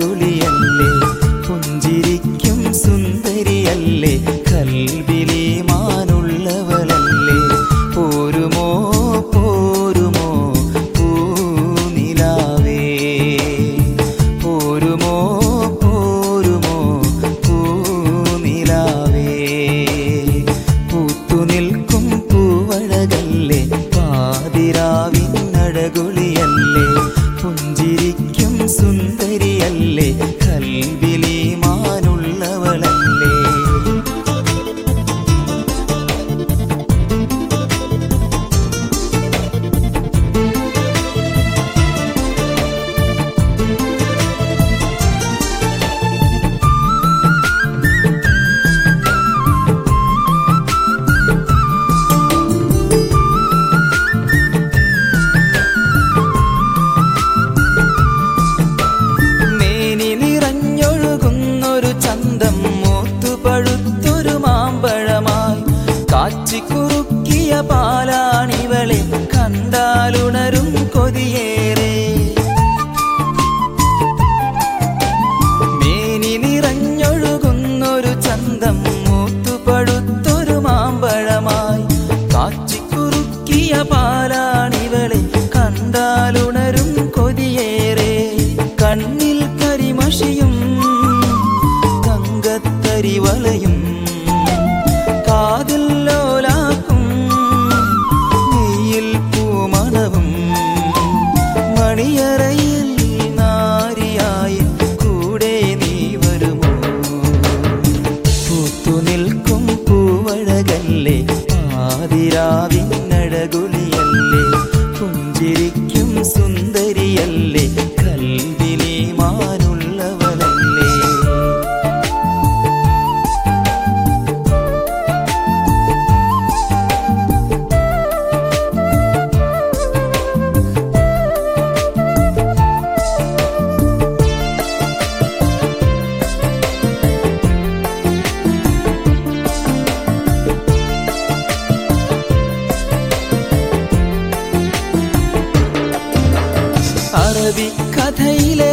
നടകുളിയല്ലേ പുഞ്ചിരിക്കും സുന്ദരിയല്ലേ കൽബിലി മാനുള്ളവളല്ലേ പോരുമോ പോരുമോ പൂനിലാവേ പോരുമോ പോരുമോ പൂനിലാവേ പൂത്തുനിൽക്കും പൂവഴകല്ലേ പാതിരാവിൻ നടകുളിയല്ലേ പുഞ്ചിരിക്കും സുന്ദരിയല്ലേ കൽവിലി മാനുള്ളവളല്ലേ മേനി നിറഞ്ഞൊഴുകുന്നൊരു ചന്തം മൂത്തുപഴുത്തൊരു മാമ്പഴമായി കാച്ചിക്കുറുക്കിയ പാലാണിവളെ കണ്ടാലുണരും കൊതിയേറെ മേനി നിറഞ്ഞൊഴുകുന്നൊരു ചന്തം മൂത്തുപഴുത്തൊരു മാമ്പഴമായി കാച്ചിക്കുറുക്കിയ പാലാണിവളെ കണ്ടാലുണരും കൊതിയേറെ കണ്ണിൽ കരിമഷിയും തങ്കത്തരിവളയും കാതിൽ ലോലാക്കും നെയ്യിൽ പൂമണവും മണിയറയിൽ നാരിയായി കൂടെ നീ വരുമോ പൂത്തു നിൽക്കും പൂവഴകല്ലേ ആതിരാവിനഴകുളിയല്ലേ പുഞ്ചിരിക്കും സുന്ദരിയല്ലേ കൽവിലി മാനുള്ളവളല്ലേ അറബിക്കഥയിലെ